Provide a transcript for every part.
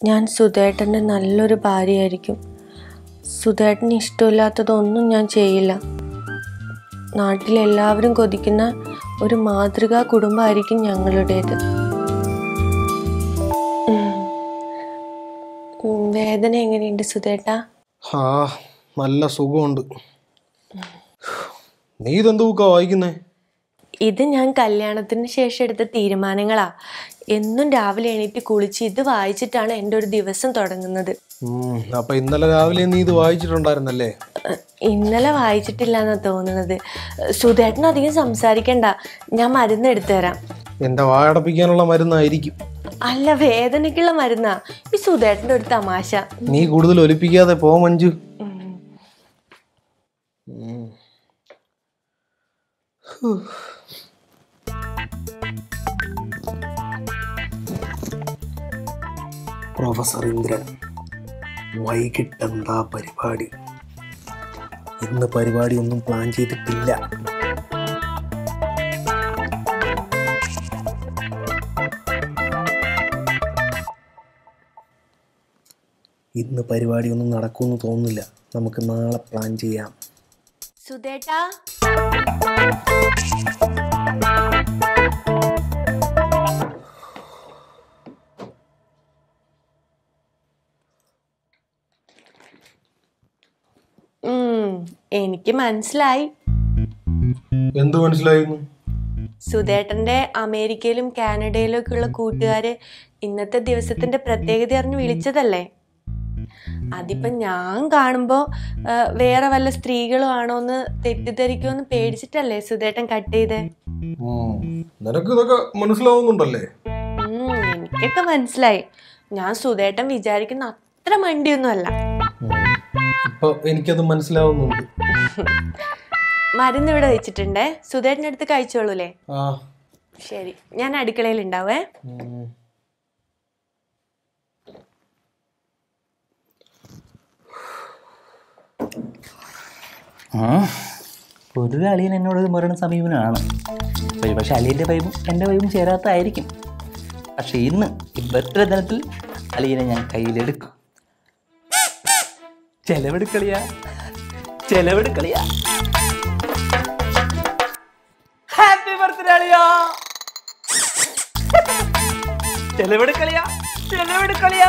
ഞാൻ സുധേട്ടൻ്റെ നല്ലൊരു ഭാര്യയായിരിക്കും സുധേട്ടന് ഇഷ്ടമില്ലാത്തതൊന്നും ഞാൻ ചെയ്യില്ല നാട്ടിലെല്ലാവരും കൊതിക്കുന്ന ഒരു മാതൃകാ കുടുംബമായിരിക്കും ഞങ്ങളുടേത് ഉം. ഉം, വേദന എങ്ങനെയുണ്ട് സുധേട്ടാ ആ നല്ല സുഖമുണ്ട് നീ ഇതെന്ത് ബുക്കാ വായിക്കുന്നേ ഇത് ഞാൻ കല്യാണത്തിന് ശേഷം എടുത്ത തീരുമാനങ്ങളാ എന്നും രാവിലെ എണീറ്റ് കുളിച്ച് ഇത് വായിച്ചിട്ടാണ് എൻ്റെ ഒരു ദിവസം തുടങ്ങുന്നത് ഉം, അപ്പൊ ഇന്നലെ രാവിലെ നീ ഇത് വായിച്ചിട്ടുണ്ടായിരുന്നല്ലേ ഏഹ്, ഇന്നലെ വായിച്ചിട്ടില്ല എന്നാ തോന്നുന്നത് സുധേട്ടൻ അധികം സംസാരിക്കണ്ട ഞാൻ മരുന്ന് എടുത്തു തരാം എന്റെ വായടപ്പിക്കാനുള്ള മരുന്നായിരിക്കും അല്ല വേദനയ്ക്കുള്ള മരുന്നാ ഈ സുധേട്ടൻ്റെ ഒരു തമാശ നീ കൂടുതൽ ഒലിപ്പിക്കാതെ പോ മഞ്ജു ഉം. പ്രൊഫസർ ഇന്ദ്രൻ വൈകിട്ട് എന്താ പരിപാടി ഇന്ന് പരിപാടി ഒന്നും പ്ലാൻ ചെയ്തിട്ടില്ല ഇന്ന് പരിപാടി ഒന്നും നടക്കുമെന്ന് തോന്നുന്നില്ല നമുക്ക് നാളെ പ്ലാൻ ചെയ്യാം സുധേട്ടാ ഉം, എനിക്ക് മനസ്സിലായി എന്ത് മനസ്സിലായിരുന്നു സുധേട്ടന്റെ അമേരിക്കയിലും കാനഡയിലും ഒക്കെ ഉള്ള കൂട്ടുകാര് ഇന്നത്തെ ദിവസത്തിന്റെ പ്രത്യേകത അറിഞ്ഞ് വിളിച്ചതല്ലേ അതിപ്പോ ഞാൻ കാണുമ്പോ ആ, വേറെ വല്ല സ്ത്രീകളും ആണോന്ന് തെറ്റിദ്ധരിക്കുമെന്ന് പേടിച്ചിട്ടല്ലേ സുധേട്ടൻ കട്ട് ചെയ്തേ നിനക്ക് ഇതൊക്കെ മനസ്സിലാവുന്നുണ്ടല്ലേ ഉം, എനിക്കൊക്കെ മനസ്സിലായി ഞാൻ സുധേട്ടൻ വിചാരിക്കുന്ന അത്ര മണ്ടിയൊന്നും അല്ല ഇപ്പൊ എനിക്കത് മനസ്സിലാവുന്നുണ്ട് മരുന്ന് ഇവിടെ വെച്ചിട്ടുണ്ടേ സുധേട്ടൻ്റെ അടുത്ത് കഴിച്ചോളൂലേ ആ ശരി ഞാൻ അടുക്കളയിൽ ഉണ്ടാവേ ഉം. ആ പൊതുവെ അളിയൻ എന്നോട് ഒരു മരണ സമീപനമാണ് ഒരു പക്ഷേ അളിയൻ്റെ വൈബും എൻ്റെ വൈബും ചേരാത്തതായിരിക്കും പക്ഷെ ഇന്ന് ഈ ബർത്ത്ഡേ ദിനത്തിൽ അളിയനെ ഞാൻ കയ്യിലെടുക്കും ചെലവെടുക്കളിയാ ചെലവെടുക്കളിയാ ഹാപ്പി ബർത്ത്ഡേ അളിയാ ചെലവെടുക്കളിയാ ചെലവെടുക്കളിയാ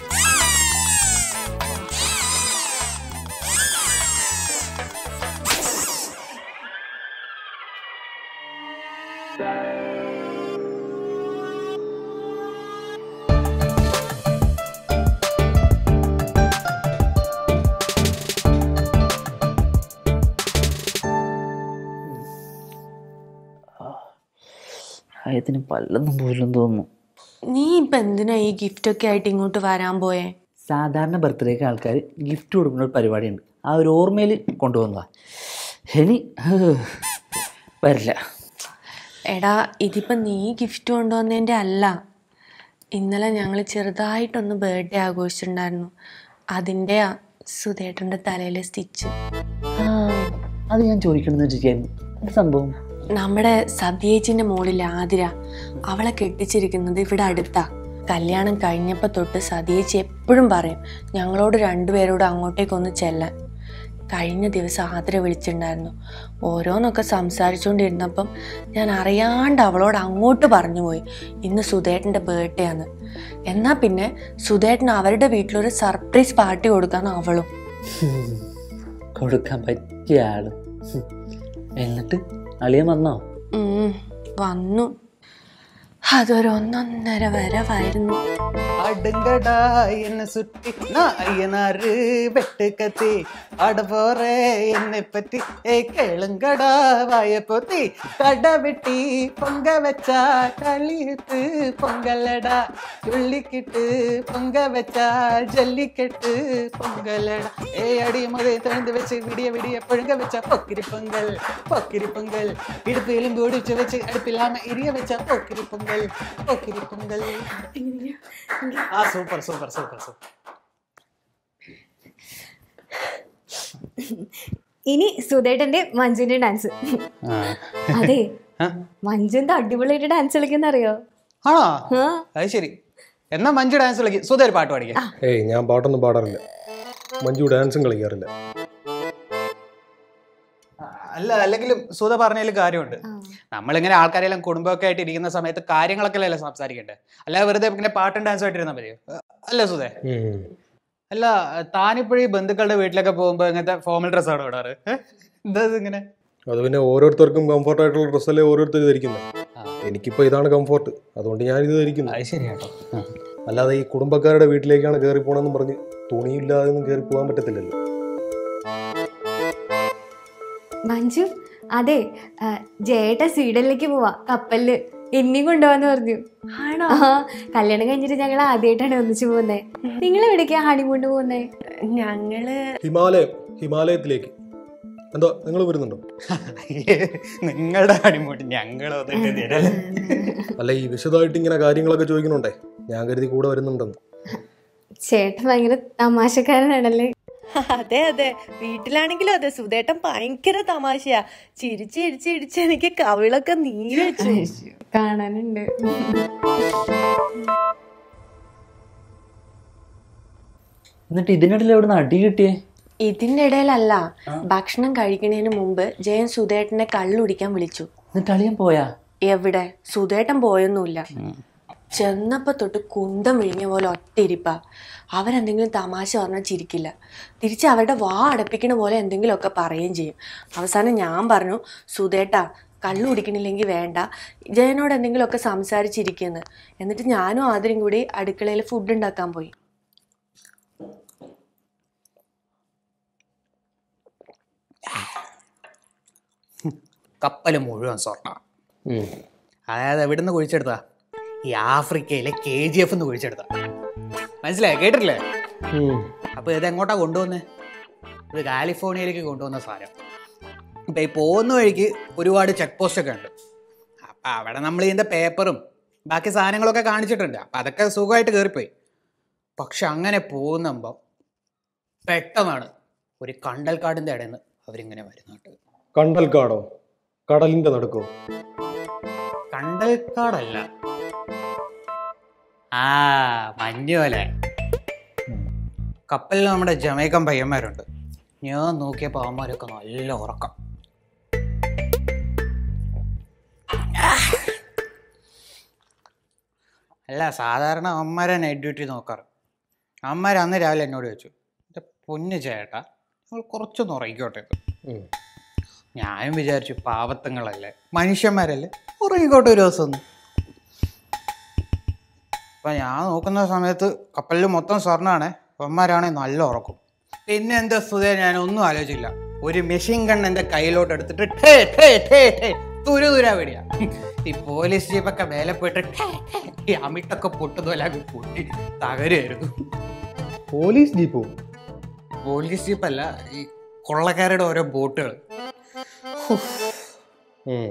ആയത്തിന് പല്ലൊന്നും പോലും തോന്നുന്നു നീ ഇപ്പൊ എന്തിനാ ഈ ഗിഫ്റ്റ് ഒക്കെ ആയിട്ട് ഇങ്ങോട്ട് വരാൻ പോയേ സാധാരണ ബർത്ത്ഡേക്ക് ആൾക്കാർ ഗിഫ്റ്റ് കൊടുക്കുന്ന ഒരു പരിപാടിയുണ്ട് ആ ഒരു ഓർമ്മയിൽ കൊണ്ടുവന്നതാ ഇനി ഹ്, വരില്ല എടാ ഇതിപ്പോ നീ ഗിഫ്റ്റ് കൊണ്ടുവന്നതിന്റെ അല്ല ഇന്നലെ ഞങ്ങൾ ചെറുതായിട്ടൊന്ന് ബർത്ത്ഡേ ആഘോഷിച്ചിട്ടുണ്ടായിരുന്നു അതിൻ്റെ സുധേട്ടൻ്റെ തലയിലെ സ്റ്റിച്ച് ആ, അത് ഞാൻ ചോദിക്കണമെന്ന് വെച്ചിരിക്കുന്നു എന്ത് സംഭവം നമ്മുടെ സത്യേച്ചിന്റെ മോളിൽ ആതിര അവളെ കെട്ടിച്ചിരിക്കുന്നത് ഇവിടെ അടുത്താ കല്യാണം കഴിഞ്ഞപ്പോൾ തൊട്ട് സതിയേച്ചി എപ്പോഴും പറയും ഞങ്ങളോട് രണ്ടുപേരോട് അങ്ങോട്ടേക്കൊന്ന് ചെല്ലാൻ കഴിഞ്ഞ ദിവസം ആതിര വിളിച്ചിട്ടുണ്ടായിരുന്നു ഓരോന്നൊക്കെ സംസാരിച്ചുകൊണ്ടിരുന്നപ്പം ഞാൻ അറിയാണ്ട് അവളോട് അങ്ങോട്ട് പറഞ്ഞു പോയി ഇന്ന് സുധേട്ടൻ്റെ ബർത്ത്ഡേ ആണ് എന്നാൽ പിന്നെ സുധേട്ടൻ അവരുടെ വീട്ടിലൊരു സർപ്രൈസ് പാർട്ടി കൊടുക്കാന്ന് അവളും കൊടുക്കാൻ പറ്റിയ ആള് ഹും. എന്നിട്ട് അളിയൻ വന്നോ ഉം, വന്നു അതൊരു ഒന്നൊന്നര വരവായിരുന്നു அடுங்கடா என்ன சுற்றி நான் ஐயனாரு வெட்டு கத்தி ஆட போற என்னை பற்றி ஏ கேளுங்கடா வாய பொத்தி கடை வெட்டி பொங்க வச்சா களித்து பொங்கலடா சொல்லிக்கிட்டு பொங்க வச்சா ஜல்லிக்கட்டு பொங்கலடா ஏ அடி முதை திறந்து வச்சு விடிய விடிய புழுங்க வச்சா பொக்கிரி பொங்கல் பொக்கிரி பொங்கல் இடுப்பு எலும்பு ஒடிச்சு வச்சு அடுப்பில்லாம எரிய வச்சா பொக்கிரி பொங்கல் பொக்கிரி பொங்கல் ആ സൂപ്പർ സൂപ്പർ സൂപ്പർ സൂപ്പർ ഇനി സുധേട്ടന്റെ മഞ്ജുവിന്റെ ഡാൻസ് അതെ മഞ്ജു എന്താ അടിപൊളിയായിട്ട് ഡാൻസ് കളിക്കുന്ന അറിയോ ആണോ ആ അത് ശരി എന്നാ മഞ്ജു ഡാൻസ് കളിക്കും സുധ ഒരു പാട്ട് പഠിക്കാം ഏയ് ഞാൻ പാട്ടൊന്നും പാടാറില്ല മഞ്ജു ഡാൻസും കളിക്കാറില്ല അല്ല അല്ലെങ്കിലും സുധ പറഞ്ഞതിൽ കാര്യമുണ്ട് നമ്മളിങ്ങനെ ആൾക്കാരെല്ലാം കുടുംബമൊക്കെ ആയിട്ട് ഇരിക്കുന്ന സമയത്ത് കാര്യങ്ങളൊക്കെ അല്ലേ സംസാരിക്കണ്ടേ അല്ലാതെ വെറുതെ ഇങ്ങനെ പാട്ടും ഡാൻസും ആയിട്ട് ഇരുന്നാൽ മതിയോ അല്ലേ സുധേ ഉം. അല്ല താനിപ്പോഴും ഈ ബന്ധുക്കളുടെ വീട്ടിലൊക്കെ പോകുമ്പോ ഇങ്ങനത്തെ ഫോമൽ ഡ്രസ്സാണ് ഇടാറ് ഏ? എന്താ ഇത് ഇങ്ങനെ അത് പിന്നെ ഓരോരുത്തർക്കും കംഫർട്ട് ആയിട്ടുള്ള ഡ്രസ്സല്ലേ ഓരോരുത്തർ ധരിക്കുന്നത് ആ. എനിക്കിപ്പോൾ ഇതാണ് കംഫർട്ട് അതുകൊണ്ട് ഞാൻ ഇത് ധരിക്കുന്നു അത് ശരിയാട്ടോ അല്ലാതെ ഈ കുടുംബക്കാരുടെ വീട്ടിലേക്കാണ് കയറി പോകണമെന്ന് പറഞ്ഞ് തുണിയില്ലാതെ ഒന്നും കയറി പോകാൻ പറ്റത്തില്ലല്ലോ മഞ്ജു അതെ ആ, ജയേട്ട സ്വീഡനിലേക്ക് പോവാ കപ്പലില് എന്നെയും കൊണ്ടുപോവാന്ന് പറഞ്ഞു ആണോ ആ കല്യാണം കഴിഞ്ഞിട്ട് ഞങ്ങൾ ആദ്യമായിട്ടാണ് ഒന്നിച്ചു പോകുന്നത് നിങ്ങൾ എവിടേക്കാ ഹണിമൂണ് പോകുന്നത് ഞങ്ങള് ഹിമാലയം ഹിമാലയത്തിലേക്ക് എന്തോ നിങ്ങൾ വരുന്നുണ്ടോ നിങ്ങളുടെ അടിമോട്ട് ഞങ്ങൾ തരല്ലേ അല്ല ഈ വിശദമായിട്ട് ഇങ്ങനെ കാര്യങ്ങളൊക്കെ ചോദിക്കണുണ്ടേ ഞാൻ കരുതി കൂടെ വരുന്നുണ്ടെന്ന് ചേട്ടൻ ഭയങ്കര തമാശക്കാരനാണല്ലേ അതെ അതെ വീട്ടിലാണെങ്കിലും അതെ സുധേട്ടൻ ഭയങ്കര തമാശയാ ചിരിച്ച് ചിരിച്ച് ചിരിച്ച് എനിക്ക് കവിളൊക്കെ നീര് വെച്ചു കാണാനുണ്ട് എന്നിട്ട് ഇതിനിടയിൽ എവിടെ നിന്ന് അടി കിട്ടിയേ ഇതിന്റെ ഇടയിലല്ല ഭക്ഷണം കഴിക്കുന്നതിന് മുമ്പ് ജയൻ സുധേട്ടനെ കള്ളുടിക്കാൻ വിളിച്ചു എന്നിട്ട് അളിയൻ പോയാ എവിടെ സുധേട്ടൻ പോയൊന്നുമില്ല ചെന്നപ്പോ തൊട്ട് കുന്തം വിഴിഞ്ഞ പോലെ ഒറ്റയിരിപ്പാ അവരെന്തെങ്കിലും തമാശ പറഞ്ഞാൽ ചിരിക്കില്ല തിരിച്ച് അവരുടെ വാ അടപ്പിക്കണ പോലെ എന്തെങ്കിലുമൊക്കെ പറയുകയും ചെയ്യും അവസാനം ഞാൻ പറഞ്ഞു സുധേട്ടാ കള്ളു കുടിക്കണില്ലെങ്കിൽ വേണ്ട ജയനോട് എന്തെങ്കിലുമൊക്കെ സംസാരിച്ചിരിക്കുന്നു എന്നിട്ട് ഞാനും ആദ്യം കൂടി അടുക്കളയിൽ ഫുഡ് ഉണ്ടാക്കാൻ പോയി കപ്പല് മുഴുവൻ സ്വർണ്ണ അതായത് എവിടുന്ന് കുഴിച്ചെടുത്താ ഈ ആഫ്രിക്കയിലെ കെ ജി എഫ് എന്ന് കുഴിച്ചെടുത്ത മനസ്സിലായോ കേട്ടിട്ടില്ലേ അപ്പൊ ഇത് എങ്ങോട്ടാ കൊണ്ടുവന്നേ ഇത് കാലിഫോർണിയയിലേക്ക് കൊണ്ടുവന്ന സാധനം ഇപ്പൊ ഈ പോകുന്ന വഴിക്ക് ഒരുപാട് ചെക്ക് പോസ്റ്റ് ഒക്കെ ഉണ്ട് അപ്പൊ അവിടെ നമ്മൾ ഇതിന്റെ പേപ്പറും ബാക്കി സാധനങ്ങളൊക്കെ കാണിച്ചിട്ടുണ്ട് അപ്പൊ അതൊക്കെ സുഖമായിട്ട് കയറിപ്പോയി പക്ഷെ അങ്ങനെ പോകുമ്പോ പെട്ടെന്നാണ് ഒരു കണ്ടൽക്കാടിന്റെ ഇടയിൽ നിന്ന് അവരിങ്ങനെ വരുന്നുണ്ട് കണ്ടൽക്കാടോ കടലിന്റെ നടുക്കോ കണ്ടൽക്കാടല്ല ആ മഞ്ഞുമല കപ്പലിൽ നമ്മുടെ ജമൈക്കൻ പയ്യന്മാരുണ്ട് ഞാൻ നോക്കിയപ്പോൾ അവന്മാരൊക്കെ നല്ല ഉറക്കം അല്ല സാധാരണ അവന്മാരെ നൈറ്റ് ഡ്യൂട്ടി നോക്കാറ് അവന്മാർ അന്ന് രാവിലെ എന്നോട് ചോദിച്ചു എൻ്റെ പൊന്നു ചേട്ടാ നിങ്ങൾ കുറച്ചൊന്ന് ഉറങ്ങിക്കോട്ടെ എന്ന്." ഉം. ഞാനും വിചാരിച്ചു പാവത്തങ്ങളല്ലേ മനുഷ്യന്മാരല്ലേ ഉറങ്ങിക്കോട്ടെ ഒരു ദിവസം ഒന്ന് അപ്പൊ ഞാൻ നോക്കുന്ന സമയത്ത് കപ്പലിൽ മൊത്തം സ്വർണ്ണാണ് അവന്മാരാണെങ്കിൽ നല്ല ഉറക്കും പിന്നെ എന്താ സ്തുതേ ഞാൻ ഒന്നും ആലോചിച്ചില്ല ഒരു മെഷീൻ ഗൺ എൻ്റെ കയ്യിലോട്ട് എടുത്തിട്ട് ടേ ടേ ടേ ടേ തുരു തുരാ വെടിയാ ഈ പോലീസ് ജീപ്പൊക്കെ മേലെ പോയിട്ട് ടേ, ടേ, ഈ അമിട്ടൊക്കെ പൊട്ടുപോലെ പൊട്ടി തകരുമായിരുന്നു പോലീസ് ജീപ്പോ പോലീസ് ജീപ്പല്ല ഈ കൊള്ളക്കാരുടെ ഓരോ ബോട്ടുകൾ ഉം.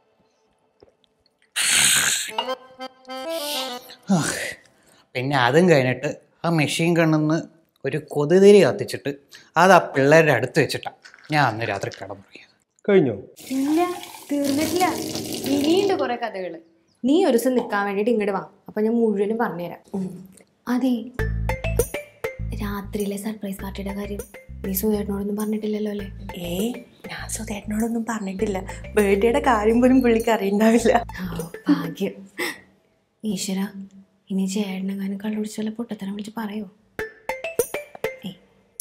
പിന്നെ അതും കഴിഞ്ഞിട്ട് ആ മെഷീൻ കണ്ണിന്ന് ഒരു കൊതുതിരി കത്തിച്ചിട്ട് അത് ആ പിള്ളേരുടെ അടുത്ത് വെച്ചിട്ടാണ് ഞാൻ അന്ന് രാത്രി കിടന്നുറങ്ങിയത് കഴിഞ്ഞോ ഇല്ല തീർന്നിട്ടില്ല ഇനിയുണ്ട് കുറെ കഥകള് നീ ഒരു ദിവസം നിൽക്കാൻ വേണ്ടിയിട്ട് ഇങ്ങോട്ട് വാ അപ്പൊ ഞാൻ മുഴുവനും പറഞ്ഞുതരാം അതെ രാത്രിയിലെ സർപ്രൈസ് പാർട്ടിയുടെ കാര്യം നീ സുഖേട്ടനോടൊന്നും പറഞ്ഞിട്ടില്ലല്ലോ അല്ലേ ഏയ് ഞാൻ സുധേട്ടനോടൊന്നും പറഞ്ഞിട്ടില്ല ബർത്ത്ഡേയുടെ കാര്യം പോലും പുള്ളിക്ക് അറിയണ്ടാവില്ല ആ, ഭാഗ്യം ഈശ്വര ഇനി ചേട്ടനെങ്ങാനും കള്ളുപിടിച്ച് വല്ല പൊട്ടത്തരം വിളിച്ച് പറയോ ഏയ്,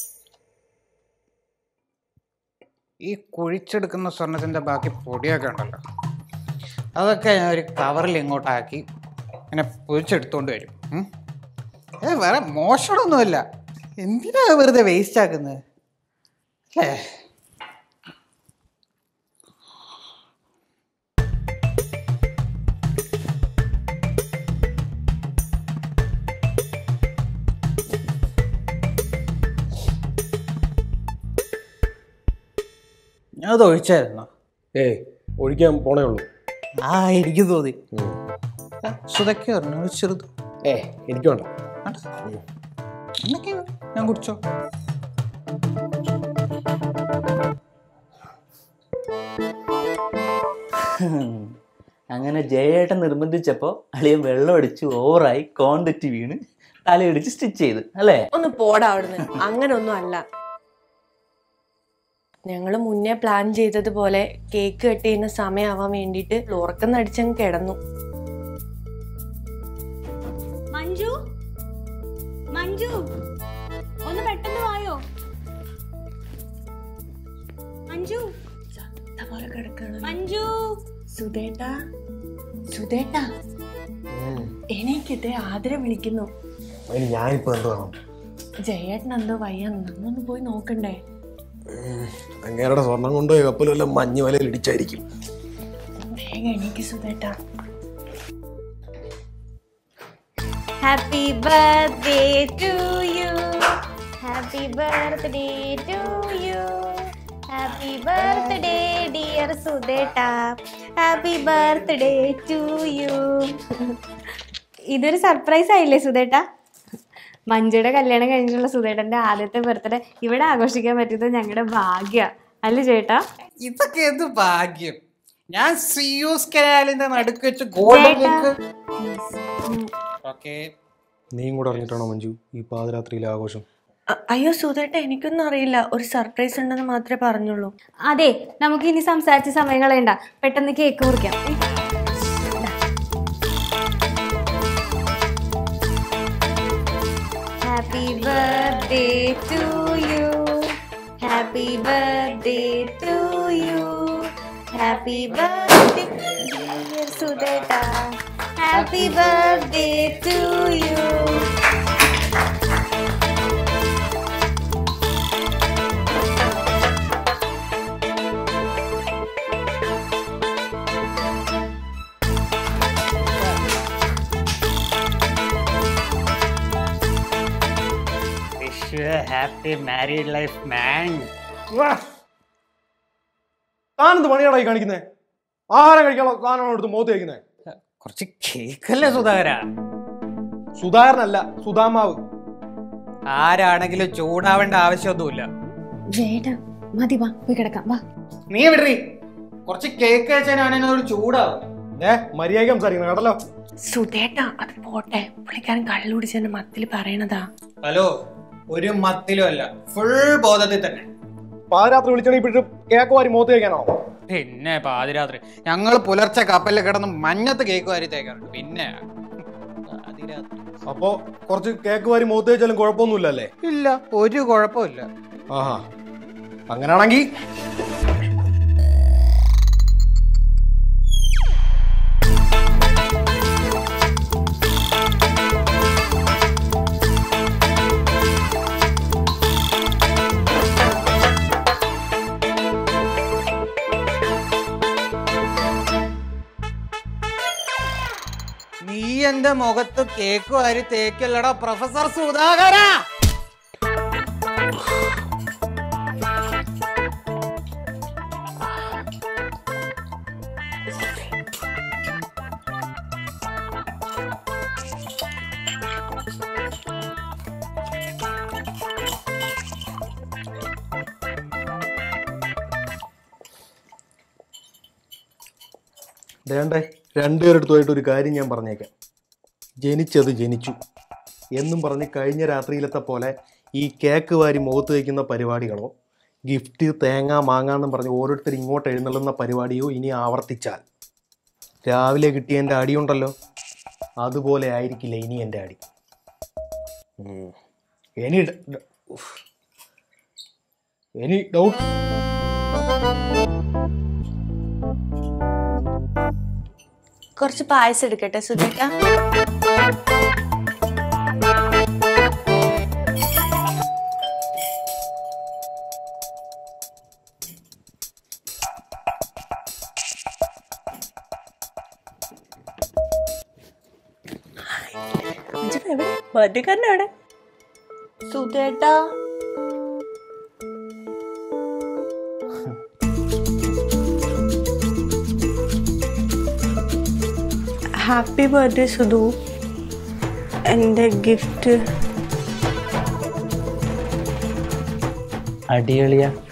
ഈ കുഴിച്ചെടുക്കുന്ന സ്വർണത്തിൻ്റെ ബാക്കി പൊടിയൊക്കെ ഉണ്ടല്ലോ അതൊക്കെ ഞാൻ ഒരു കവറിൽ ഇങ്ങോട്ടാക്കി ഇങ്ങനെ പൊരിച്ചെടുത്തോണ്ട് വരും ഉം. ഏ വേറെ മോഷണമൊന്നുമില്ല എന്തിനാ വെറുതെ വേസ്റ്റ് ആക്കുന്നത് അല്ലേ ഞാൻ അത് ഒഴിച്ചായിരുന്നു ഏയ് ഒഴിക്കാൻ പോണേ ഉള്ളൂ ആ എനിക്ക് തോന്നി ആ, സുധയ്ക്ക് പറഞ്ഞു ഒഴിച്ചെടുത്തു ഏ എനിക്ക് വേണ്ട എന്നൊക്കെ ഞാൻ കുടിച്ചോ അങ്ങനെ ജയേട്ടൻ നിർബന്ധിച്ചപ്പോൾ അളിയൻ വെള്ളം അടിച്ച് ഓവറായി കോണ്ടെറ്റി വീണ് തലയിടിച്ച് സ്റ്റിച്ച് ചെയ്ത് അല്ലേ ഒന്ന് പോടാ അവിടുന്ന് അങ്ങനൊന്നും അല്ല ഞങ്ങൾ മുന്നേ പ്ലാൻ ചെയ്തതുപോലെ കേക്ക് കട്ട് ചെയ്യുന്ന സമയമാവാൻ വേണ്ടിയിട്ട് ഉറക്കം നടിച്ചങ്ങ് കിടന്നു മഞ്ജു മഞ്ജു ഒന്ന് പെട്ടെന്ന് വായോ മഞ്ജു പോലെ കിടക്കാണ് മഞ്ജു സുധേട്ടാ സുധേട്ടാ എണീക്കിട്ടെ ആദര വിളിക്കുന്നു അതിന് ഞാനിപ്പോൾ എന്ത് വേണം ജയേട്ടൻ എന്തോ വയ്യാന്ന് നമ്മൊന്ന് പോയി നോക്കണ്ടേ അങ്ങേരുടെ സ്വർണം കൊണ്ടുപോയി കപ്പലും മഞ്ഞ് വലയിൽ ഇടിച്ചായിരിക്കും വേഗം എണീക്ക് സുധേട്ടാ happy birthday to you happy birthday to you happy birthday dear സുധേട്ട ഹാപ്പി ബർത്ത്ഡേ ടു യു ഇതൊരു സർപ്രൈസ് ആയില്ലേ സുധേട്ട മഞ്ജുയുടെ കല്യാണം കഴിഞ്ഞിട്ടുള്ള സുധേട്ടന്റെ ആദ്യത്തെ ബർത്ത്ഡേ ഇവിടെ ആഘോഷിക്കാൻ പറ്റിയത് ഞങ്ങളുടെ ഭാഗ്യ അല്ലേ ചേട്ടാ ഇതൊക്കെ എന്ത് ഭാഗ്യം ഞാൻ സിയൂസ് കനാലിന്റെ നടുക്ക് വെച്ച് ഗോൾഡൻ കേക്ക് ഓക്കെ നീയും കൂടെ അറിഞ്ഞിട്ടാണോ മഞ്ജു ഈ പാതിരാത്രിയിലെ ആഘോഷം അ- അയ്യോ സുധേട്ട എനിക്കൊന്നും അറിയില്ല ഒരു സർപ്രൈസ് ഉണ്ടെന്ന് മാത്രമേ പറഞ്ഞുള്ളൂ അതെ നമുക്ക് ഇനി സംസാരിച്ച സമയം കളയണ്ട പെട്ടെന്ന് കേക്ക് മുറിക്കാം happy birthday to you happy birthday to you happy birthday സുധേട്ട happy birthday to you wish happy married life man താനെന്ത് പണിയാടായി കാണിക്കുന്നേ ആഹാരം കഴിക്കാനുള്ള സാധനമാണ് എടുത്ത് മുഖത്ത് കഴിക്കുന്നത് കുറച്ച് കേക്കല്ലേ സുധാകര സുധാകരനല്ല സുധാമാവ് ആരാണെങ്കിലും ചൂടാവേണ്ട ആവശ്യമൊന്നുമില്ല ചേട്ടാ മതി വാ പോയി കിടക്കാം വാ നീ വിടറി കുറച്ച് കേക്ക് വെച്ചാൽ ഒരു ചൂടാവും ഏ മര്യാദയ്ക്ക് സംസാരിക്കണം കേട്ടല്ലോ സുധേട്ട അത് പോട്ടെ പുള്ളിക്കാരൻ കള്ളു കുടിച്ചെന്റെ മത്തിൽ പറയണതാ ഹലോ ഒരു മത്തിലും അല്ല ഫുൾ ബോധത്തിൽ തന്നെ പാതിരാത്രി വിളിച്ചാണെങ്കിൽ ഇപ്പോഴും കേക്ക് വാരി മുഖത്ത് കഴിക്കാനാണോ പിന്നെ പാതിരാത്രി ഞങ്ങൾ പുലർച്ചെ കപ്പലിൽ കിടന്ന് മഞ്ഞത്ത് കേക്ക് വാരി തേക്കാറുണ്ട് പിന്നെ പാതിരാത്രി അപ്പോ കുറച്ച് കേക്ക് വാരി മുഖത്ത് കഴിച്ചാലും കുഴപ്പമൊന്നുമില്ല അല്ലേ ഇല്ല ഒരു കുഴപ്പമില്ല ആഹാ അങ്ങനെയാണെങ്കിൽ നീ എന്റെ മുഖത്ത് കേക്ക് വാരി തേക്കല്ലടാ പ്രൊഫസർ സുധാകര വേണ്ടേ രണ്ടുപേരെടുത്തുമായിട്ട് ഒരു കാര്യം ഞാൻ പറഞ്ഞേക്കാം ജനിച്ചത് ജനിച്ചു എന്നും പറഞ്ഞ് കഴിഞ്ഞ രാത്രിയിലത്തെ പോലെ ഈ കേക്ക് വാരി മുഖത്ത് വയ്ക്കുന്ന പരിപാടികളോ ഗിഫ്റ്റ് തേങ്ങ മാങ്ങാന്നും പറഞ്ഞ് ഓരോരുത്തർ ഇങ്ങോട്ട് എഴുന്നള്ളുന്ന പരിപാടിയോ ഇനി ആവർത്തിച്ചാൽ രാവിലെ കിട്ടിയ എൻ്റെ അടിയുണ്ടല്ലോ അതുപോലെ ആയിരിക്കില്ല ഇനി എൻ്റെ അടി ഉം. എനി ഡ- ഡ- ഉഫ്. എനി ഡൗട്ട് കുറച്ച് പായസം എടുക്കട്ടെ സുധേട്ട ബർത്ത്ഡേക്കാരൻ എവിടെ സുധേട്ടാ ഹാപ്പി ബർത്ത്ഡേ സുധു എൻ്റെ ഗിഫ്റ്റ് അടിയളിയ